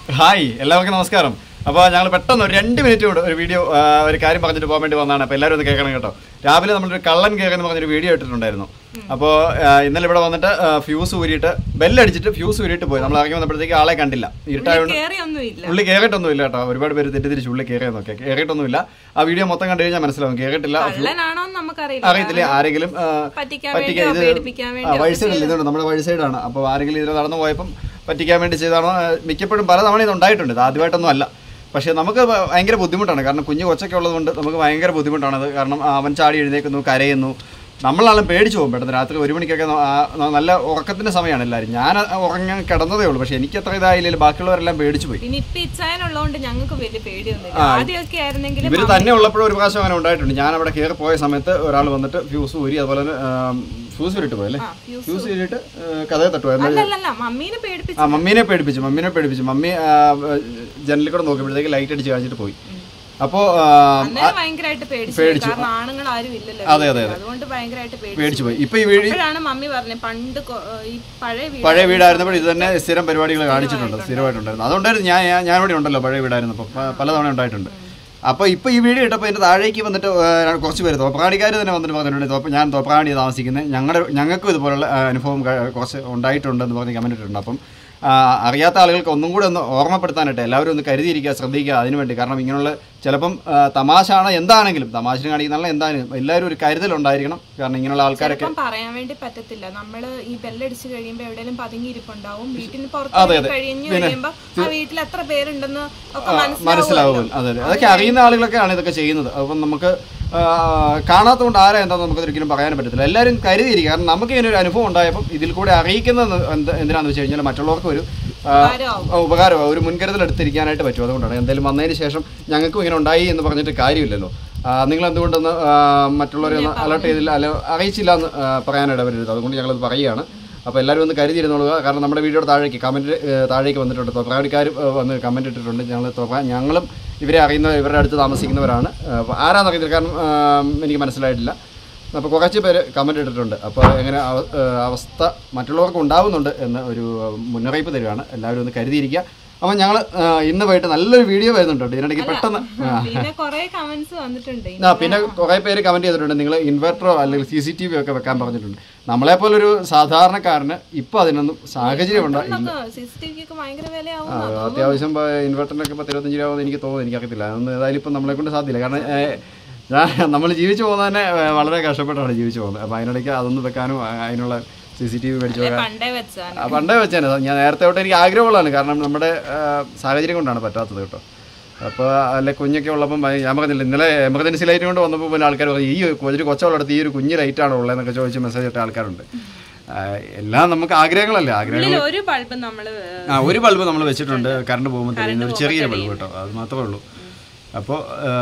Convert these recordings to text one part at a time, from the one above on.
Hi എല്ലാവർക്കും നമസ്കാരം അപ്പോൾ ഞങ്ങൾ പെട്ടെന്ന് ഒരു രണ്ട് മിനിറ്റ് കൂടെ ഒരു വീഡിയോ ആ, ഒരു കാര്യം പറഞ്ഞിട്ട് പോകാൻ വേണ്ടി വന്നതാണ് അപ്പോൾ എല്ലാവരും ഒന്ന് കേൾക്കണം കേട്ടോ രാവിലെ നമ്മളൊരു കള്ളൻ കയറി എന്ന് പറഞ്ഞൊരു വീഡിയോ ഇട്ടിട്ടുണ്ടായിരുന്നു അപ്പോൾ ഇന്നലെ ഇവിടെ വന്നിട്ട് ഫ്യൂസ് ഊരിയിട്ട് ബെല്ലടിച്ചിട്ട് ഫ്യൂസ് ഊരിയിട്ട് പോയി നമ്മൾ ഇറങ്ങി വന്നപ്പോഴത്തേക്ക് ആളെ കണ്ടില്ല ഇരുട്ടായതുകൊണ്ട് കേറിയൊന്നുമില്ല ഉള്ളി കയറിയിട്ടൊന്നുമില്ല കേട്ടോ ഒരുപാട് പേര് തെറ്റിദ്ധരിച്ചു ഉള്ളി കയറിയെന്നൊക്കെ കയറിയിട്ടൊന്നുമില്ല ആ വീഡിയോ മൊത്തം കണ്ടു കഴിഞ്ഞാൽ മനസ്സിലാവും കയറിയിട്ടില്ല കള്ളനാണോ നമുക്കറിയില്ല അറിയത്തില്ല ആരെങ്കിലും ആ, പറ്റിക്കാൻ പറ്റിക്കാൻ വേണ്ടിയോ ഇത് പേടിപ്പിക്കാൻ ആ, വേണ്ടിയോ വഴി സൈഡിൽ ഇതുണ്ട് നമ്മുടെ വഴി സൈഡാണ് അപ്പോൾ ആരെങ്കിലും ഇതിൽ നടന്നു പോയപ്പം പറ്റിക്കാൻ വേണ്ടി ചെയ്താണോ ആ, മിക്കപ്പോഴും പല തവണ ഇത് ഉണ്ടായിട്ടുണ്ട് ഇത് ആദ്യമായിട്ടൊന്നും അല്ല പക്ഷേ നമുക്ക് ഭ- ഭയങ്കര ബുദ്ധിമുട്ടാണ് കാരണം കുഞ്ഞു കൊച്ചൊക്കെ ഉള്ളതുകൊണ്ട് നമുക്ക് ഭയങ്കര ബുദ്ധിമുട്ടാണത് കാരണം ആ, അവൻ ചാടി എഴുന്നേക്കുന്നു കരയുന്നു നമ്മളാളും പേടിച്ചു പോകും പെട്ടെന്ന് രാത്രി ഒരു മണിക്കൊക്കെ ന- ആ, ന- നല്ല ഉറക്കത്തിന്റെ സമയമാണ് എല്ലാവരും ഞാൻ ഉറങ്ങാൻ കിടന്നതേ ഉള്ളൂ പക്ഷേ എനിക്ക് അത്ര ഇതായില്ലെങ്കിൽ ബാക്കിയുള്ളവരെല്ലാം പേടിച്ചു പോയി പിന്നെ ഇപ്പൊ ഇച്ചായനുള്ളതുകൊണ്ട് ഞങ്ങൾക്ക് വലിയ പേടിയൊന്നുമില്ല ആദ്യമൊക്കെ ആയിരുന്നെങ്കിലും ഇവര് തന്നെ ഉള്ളപ്പോഴും ഒരു പ്രാവശ്യം അങ്ങനെ ഉണ്ടായിട്ടുണ്ട് ഞാൻ അവിടെ കയറി പോയ സമയത്ത് ഒരാൾ വന്നിട്ട് ഫ്യൂസ് ഊരി അതുപോലെ തന്നെ ഫ്യൂസ് ഊരിട്ട് പോയല്ലേ ആ, fuse ഫ്യൂസ് ഊരിട്ട് കഥയെ തട്ടുമായിരുന്നു അല്ലല്ല മമ്മീനെ പേടിപ്പിച്ചു ആ മമ്മീനെ പേടിപ്പിച്ചു മമ്മീനെ പേടിപ്പിച്ചു മമ്മി ആ, ജനലിൽ കൂടെ നോക്കിയപ്പോഴത്തേക്ക് ലൈറ്റ് അടിച്ച് കാണിച്ചിട്ട് പോയി അപ്പോൾ അന്നേരം ഭയങ്കരമായിട്ട് പേടിച്ചു കാരണം ആണുങ്ങൾ ആരും ഇല്ലല്ലോ അതെ, അതെ, വീട്ടിൽ. അതുകൊണ്ട് ഭയങ്കരമായിട്ട് പേടിച്ചു പേടിച്ചു പോയി ഇപ്പൊ ഈ വീട് അപ്പോഴാണ് മമ്മി പറഞ്ഞത് പണ്ട് കൊ- ഈ പഴയ വീട് പഴയ വീടായിരുന്നപ്പോൾ ഇത് തന്നെ സ്ഥിരം പരിപാടികൾ കാണിച്ചിട്ടുണ്ട് സ്ഥിരമായിട്ടുണ്ടായിരുന്നു അതുകൊണ്ടായിരുന്നു ഞാൻ ഞാൻ- ഞാൻ ഇവിടെ ഉണ്ടല്ലോ പഴയ വീടായിരുന്നപ്പോൾ പ- പലതവണ ഉണ്ടായിട്ടുണ്ട് അപ്പോൾ ഇപ്പോൾ ഈ വീട് ഇട്ടപ്പോൾ എൻ്റെ താഴേക്ക് വന്നിട്ട് ഏഹ്, കുറച്ച് പേര് തോപ്രാണിക്കാർ തന്നെ വന്നിട്ട് പറഞ്ഞിട്ടുണ്ട് തോപ്പ ഞാൻ തോപ്രാണി താമസിക്കുന്നത് ഞങ്ങളുടെ ഞങ്ങൾക്കും ഇതുപോലുള്ള ആ, അനുഭവം ക- കുറച്ച് ഉണ്ടായിട്ടുണ്ടെന്ന് പറഞ്ഞ് കമൻറ്റ് ഇട്ടിട്ടുണ്ട് അപ്പം ആ, അറിയാത്ത ആളുകൾക്ക് ഒന്നും കൂടെ ഒന്ന് ഓർമ്മപ്പെടുത്താനായിട്ട് എല്ലാവരും ഒന്ന് കരുതിയിരിക്കുക ശ്രദ്ധിക്കുക അതിനുവേണ്ടി കാരണം ഇങ്ങനെയുള്ള ചിലപ്പം ആ, തമാശയാണ് എന്താണെങ്കിലും തമാശ കാണിക്കുന്ന എന്താണെങ്കിലും എല്ലാവരും ഒരു കരുതലുണ്ടായിരിക്കണം കാരണം ഇങ്ങനെയുള്ള ആൾക്കാരൊക്കെ ചിലപ്പം പറയാൻ വേണ്ടി പറ്റത്തില്ല നമ്മള് ഈ ബെല്ലടിച്ച് കഴിയുമ്പോ എവിടെയെങ്കിലും പതുങ്ങിയിരിപ്പുണ്ടാവും വീട്ടിന് അതെ, പുറത്ത് അതെ. കഴിഞ്ഞു പിന്നെ കഴിയുമ്പോ ആ വീട്ടിൽ എത്ര പേരുണ്ടെന്ന് ഒക്കെ മനസ്സിലാവും മനസ്സിലാവും അതെ അതെ അതൊക്കെ അറിയുന്ന ആളുകളൊക്കെയാണ് ഇതൊക്കെ ചെയ്യുന്നത് അപ്പം നമുക്ക് ആ, കാണാത്തതുകൊണ്ട് ആരാ എന്താണെന്ന് നമുക്ക് ഒരിക്കലും പറയാനും പറ്റത്തില്ല എല്ലാവരും കരുതിയിരിക്കുക കാരണം നമുക്ക് ഇങ്ങനെ ഒരു അനുഭവം ഉണ്ടായപ്പം ഇതിൽ കൂടെ അറിയിക്കുന്നത് എന്ത് എന്തിനാണെന്ന് വെച്ച് കഴിഞ്ഞാൽ മറ്റുള്ളവർക്ക് ഒരു ആ, ഉപകാരമാവും. ആ, ഉപകാരമാവും ഒരു മുൻകരുതൽ എടുത്തിരിക്കാനായിട്ട് പറ്റും അതുകൊണ്ടാണ് എന്തായാലും വന്നതിന് ശേഷം ഞങ്ങൾക്കും ഇങ്ങനെ ഉണ്ടായി എന്ന് പറഞ്ഞിട്ട് കാര്യമില്ലല്ലോ ആ, നിങ്ങൾ എന്തുകൊണ്ടൊന്ന് ആ, മറ്റുള്ളവരെ ഒന്ന് അലർട്ട് ചെയ്തില്ല അല്ല അറിയിച്ചില്ല എന്ന് ആ, പറയാനിട വരരുത് അതുകൊണ്ട് ഞങ്ങളത് പറയുകയാണ് അപ്പോൾ എല്ലാവരും ഒന്ന് കരുതിയിരുന്നോളുക കാരണം നമ്മുടെ വീഡിയോയുടെ താഴേക്ക് കമൻറ്റ് താഴേക്ക് വന്നിട്ടുണ്ട് തൊപ്രാടിക്കാർ വന്ന് കമൻറ്റ് ഇട്ടിട്ടുണ്ട് ഞങ്ങൾ തൊപ്ര ഞങ്ങളും ഇവരെ അറിയുന്ന ഇവരുടെ അടുത്ത് താമസിക്കുന്നവരാണ് അപ്പോൾ ആരാന്നറിയത്തില്ല കാരണം ആ, എനിക്ക് മനസ്സിലായിട്ടില്ല അപ്പോൾ കുറച്ച് പേര് കമൻറ്റ് ഇട്ടിട്ടുണ്ട് അപ്പോൾ എങ്ങനെ അവ- ആ, അവസ്ഥ മറ്റുള്ളവർക്ക് ഉണ്ടാവുന്നുണ്ട് എന്ന് ഒരു മുന്നറിയിപ്പ് തരികയാണ് എല്ലാവരും ഒന്ന് കരുതിയിരിക്കുക അപ്പോൾ ഞങ്ങൾ ഇന്ന് പോയിട്ട് നല്ലൊരു വീഡിയോ വരുന്നുണ്ട് കേട്ടോ. ഇതിനിടയ്ക്ക് പെട്ടെന്ന് ആ, പിന്നെ കൊറേ കമന്റ്സ് വന്നിട്ടുണ്ട് ആ പിന്നെ കുറേ പേര് കമൻറ്റ് ചെയ്തിട്ടുണ്ട് നിങ്ങൾ ഇൻവെർട്ടറോ അല്ലെങ്കിൽ സി സി ടി വി ഒക്കെ വെക്കാൻ പറഞ്ഞിട്ടുണ്ട് നമ്മളെപ്പോലൊരു സാധാരണക്കാരന് ഇപ്പോൾ അതിനൊന്നും സാഹചര്യം ഉണ്ടോ ഇല്ല സി സി ടി വിക്ക് ഭയങ്കര വിലയാവും ആ, അത്യാവശ്യം പ- ഇൻവെർട്ടറിനൊക്കെ പത്ത് ഇരുപത്തഞ്ച് രൂപ എനിക്ക് തോന്നുന്നു എനിക്കറിയത്തില്ല അതൊന്നും ഏതായാലും ഇപ്പം നമ്മളെ കൊണ്ട് സാധ്യമില്ല കാരണം ഏ, ഞാൻ നമ്മൾ ജീവിച്ചു പോകുന്നത് തന്നെ ഏ, വളരെ കഷ്ടപ്പെട്ടാണ് ജീവിച്ചു പോകുന്നത് അപ്പോൾ അതിനിടയ്ക്ക് അതൊന്നും വെക്കാനും ആ, അതിനുള്ള സി സി ടി വി മേടിച്ചു വെക്കാൻ പണ്ടേ വെച്ചാണ് ആ, പണ്ടേ വെച്ചേനെ ഞാൻ നേരത്തെ തൊട്ട് എനിക്ക് ആഗ്രഹമുള്ളതാണ് കാരണം നമ്മുടെ ആ, സാഹചര്യം കൊണ്ടാണ് പറ്റാത്തത് കേട്ടോ അപ്പോൾ അല്ലെ കുഞ്ഞൊക്കെ ഉള്ളപ്പം ഭയ- ഞാൻ പറഞ്ഞില്ല ഇന്നലെ എമർജൻസി ലൈറ്റ് കൊണ്ട് വന്നപ്പോൾ പിന്നെ ആൾക്കാർ പറഞ്ഞു ഈ ഒരു കൊച്ചുള്ളടത്ത് ഈ ഒരു കുഞ്ഞ് ലൈറ്റാണോ ഉള്ളതെന്നൊക്കെ ചോദിച്ച് മെസ്സേജ് ഇട്ട ആൾക്കാരുണ്ട് ആ, എല്ലാം നമുക്ക് ആഗ്രഹങ്ങളല്ലേ ആഗ്രഹങ്ങൾ ഉള്ളിൽ ഒരു ബൾബ് നമ്മള് ആ ഒരു ബൾബ് നമ്മൾ വെച്ചിട്ടുണ്ട് കറണ്ട് പോകുമ്പോൾ തെളിയുന്ന ഒരു ചെറിയൊരു ബൾബ് കേട്ടോ അത് മാത്രമേ ഉള്ളൂ അപ്പോൾ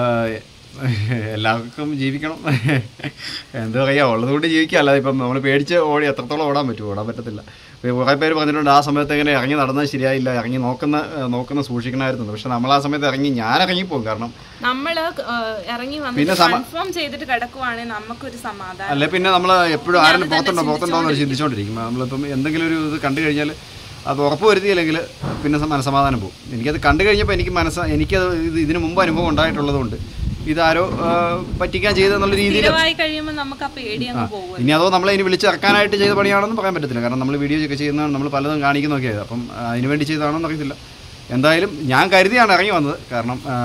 എല്ലാവർക്കും ജീവിക്കണം എന്താ പറയുക ഉള്ളതുകൊണ്ട് ജീവിക്കുക അല്ലാതെ ഇപ്പം നമ്മൾ പേടിച്ച് ഓടി എത്രത്തോളം ഓടാൻ പറ്റുമോ ഓടാൻ പറ്റത്തില്ല ഇപ്പോൾ കുറേ പേര് പറഞ്ഞിട്ടുണ്ട് ആ സമയത്ത് എങ്ങനെ ഇറങ്ങി നടന്നത് ശരിയായില്ല ഇറങ്ങി നോക്കുന്ന ഏഹ്, നോക്കുന്ന സൂക്ഷിക്കണമായിരുന്നു പക്ഷെ നമ്മൾ ആ സമയത്ത് ഇറങ്ങി ഞാൻ ഇറങ്ങിപ്പോകും കാരണം നമ്മള് ഏഹ്, ഇറങ്ങി വന്നിട്ട് കൺഫേം ചെയ്തിട്ട് കിടക്കുവാണെങ്കിൽ നമുക്കൊരു സമാധാനം അല്ലെ പിന്നെ നമ്മൾ എപ്പോഴും ആരും പുറത്തുണ്ടോ പുറത്തുണ്ടോ എന്ന് ചിന്തിച്ചുകൊണ്ടിരിക്കും നമ്മളിപ്പം എന്തെങ്കിലും ഒരു ഇത് കണ്ടു കഴിഞ്ഞാൽ അത് ഉറപ്പ് വരുത്തിയില്ലെങ്കിൽ പിന്നെ സ- മനസ്സമാധാനം പോകും എനിക്കത് കണ്ടു കഴിഞ്ഞപ്പോൾ എനിക്ക് മനസ്സ് എനിക്കത് ഇത് ഇതിനു മുമ്പ് അനുഭവം ഉണ്ടായിട്ടുള്ളതുകൊണ്ട് ഇതാരോ ആ, പറ്റിക്കാൻ ചെയ്തെന്നുള്ള രീതിയിൽ സ്ഥിരമായി കഴിയുമ്പോൾ നമുക്ക് ആ പേടി അങ്ങ് പോകും ഇനി അതോ നമ്മളെ ഇനി വിളിച്ചിറക്കാനായിട്ട് ചെയ്ത പണിയാണെന്ന് പറയാൻ പറ്റത്തില്ല കാരണം നമ്മൾ വീഡിയോ ഒക്കെ ചെയ്യുന്നതാണ് നമ്മൾ പലതും കാണിക്കുന്നൊക്കെ അപ്പം ആ, അതിന് വേണ്ടി ചെയ്തതാണോ എന്ന് അറിയത്തില്ല എന്തായാലും ഞാൻ കരുതിയാണ് ഇറങ്ങി വന്നത് കാരണം ആ,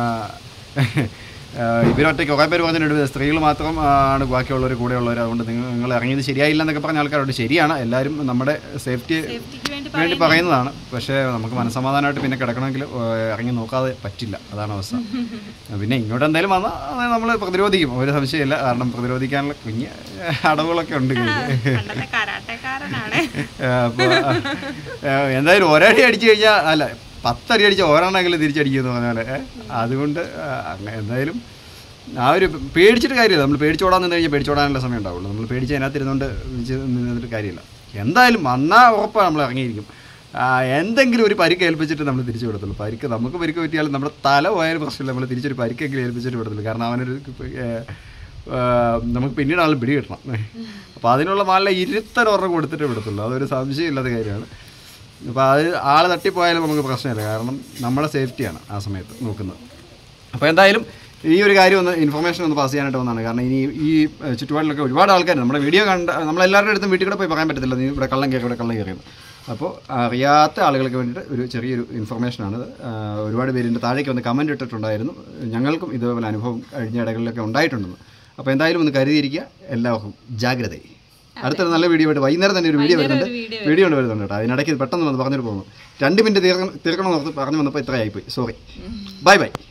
ആ, ഇവരൊറ്റയ്ക്ക് കുറേ പേര് പറഞ്ഞിട്ടുണ്ട് സ്ത്രീകൾ മാത്രം ആ, ആണ് ബാക്കിയുള്ളവർ കൂടെയുള്ളവർ അതുകൊണ്ട് നിങ്ങൾ നിങ്ങൾ ഇറങ്ങിയത് ശരിയായില്ല എന്നൊക്കെ പറഞ്ഞ ആൾക്കാരുണ്ട് ശരിയാണ് എല്ലാവരും നമ്മുടെ സേഫ്റ്റി സേഫ്റ്റിക്ക് വേണ്ടി വേണ്ടി പറയുന്നതാണ് പക്ഷേ നമുക്ക് മനസ്സമാധാനമായിട്ട് പിന്നെ കിടക്കണമെങ്കിൽ ഏഹ്, ഇറങ്ങി നോക്കാതെ പറ്റില്ല അതാണ് അവസ്ഥ പിന്നെ ഇങ്ങോട്ട് എന്തായാലും വന്നാൽ നമ്മൾ പ്രതിരോധിക്കും ഒരു സംശയമില്ല കാരണം പ്രതിരോധിക്കാനുള്ള കുഞ്ഞ് അടവുകളൊക്കെ ഉണ്ട് കയ്യില്. പണ്ടത്തെ കരാട്ടക്കാരനാണ് അപ്പോൾ എന്തായാലും ഒരടി അടിച്ചു കഴിഞ്ഞാൽ അല്ല പത്തടി അടിച്ച ഒരെണ്ണമെങ്കിലും തിരിച്ചടിക്കുമെന്ന് പറഞ്ഞാൽ അതുകൊണ്ട് ആ, അങ്ങനെ എന്തായാലും ആ ഒരു പേടിച്ചിട്ട് കാര്യമില്ല നമ്മൾ പേടിച്ചോടാൻ നിന്ന് കഴിഞ്ഞാൽ പേടിച്ചോടാനുള്ള സമയം ഉണ്ടാവുള്ളൂ നമ്മൾ പേടിച്ച് അതിനകത്ത് ഇരുന്നുകൊണ്ട് വിളിച്ച് നിന്നിട്ട് കാര്യമില്ല എന്തായാലും വന്നാൽ ഉറപ്പാണ് നമ്മൾ ഇറങ്ങിയിരിക്കും ആ, എന്തെങ്കിലും ഒരു പരിക്ക് ഏൽപ്പിച്ചിട്ട് നമ്മൾ തിരിച്ചു വിടത്തുള്ളൂ പരിക്ക് നമുക്ക് പരിക്ക് പറ്റിയാലും നമ്മുടെ തല പോയാലും പ്രശ്നമില്ല നമ്മൾ തിരിച്ചൊരു പരിക്കെങ്കിലും ഏൽപ്പിച്ചിട്ട് വിടത്തുള്ളൂ കാരണം അവനൊരു ഏ, ആ, നമുക്ക് പിന്നീട് ആൾ പിടി കിട്ടണം അപ്പോൾ അതിനുള്ള നല്ല ഇരുത്തൻ ഉറക്കം കൊടുത്തിട്ടേ വിടത്തുള്ളൂ അതൊരു സംശയമില്ലാത്ത കാര്യമാണ് അപ്പോൾ അത് ആൾ തട്ടിപ്പോയാലും നമുക്ക് പ്രശ്നമില്ല കാരണം നമ്മുടെ സേഫ്റ്റിയാണ് ആ സമയത്ത് നോക്കുന്നത് അപ്പോൾ എന്തായാലും ഈ ഒരു കാര്യം ഒന്ന് ഇൻഫർമേഷൻ ഒന്ന് പാസ് ചെയ്യാനായിട്ട് വന്നതാണ് കാരണം ഇനി ഈ ഏഹ്, ചുറ്റുപാടിലൊക്കെ ഒരുപാട് ആൾക്കാർ നമ്മുടെ വീഡിയോ കണ്ട നമ്മളെല്ലാവരുടെ അടുത്തും വീട്ടിൽ കൂടെ പോയി പറയാൻ പറ്റത്തില്ല നീ ഇവിടെ കള്ളം കയറി ഇവിടെ കള്ളം കയറിയത് അപ്പോൾ അറിയാത്ത ആളുകൾക്ക് വേണ്ടിയിട്ട് ഒരു ചെറിയൊരു ഇൻഫർമേഷനാണ് ഇത്. ആഹ്, ഒരുപാട് പേരിൻ്റെ താഴേക്ക് വന്ന് കമൻറ്റ് ഇട്ടിട്ടുണ്ടായിരുന്നു ഞങ്ങൾക്കും ഇതുപോലെ അനുഭവം കഴിഞ്ഞ ഇടങ്ങളിലൊക്കെ ഉണ്ടായിട്ടുണ്ടെന്ന് അപ്പോൾ എന്തായാലും ഒന്ന് കരുതിയിരിക്കുക എല്ലാവർക്കും ജാഗ്രത അടുത്തൊരു നല്ല വീഡിയോ ആയിട്ട് വൈകുന്നേരം തന്നെ ഒരു വീഡിയോ വരുന്നുണ്ട് വീഡിയോ ഉണ്ട് വരുന്നുണ്ട് കേട്ടോ അതിനിടയ്ക്ക് പെട്ടെന്ന് വന്ന് പറഞ്ഞിട്ട് പോകുന്നു രണ്ട് മിനിറ്റ് തീർക്കണം തീർക്കണം എന്ന് ഓർത്ത് പറഞ്ഞു വന്നപ്പോൾ ഇത്രയായിപ്പോയി സോറി ബൈ ബൈ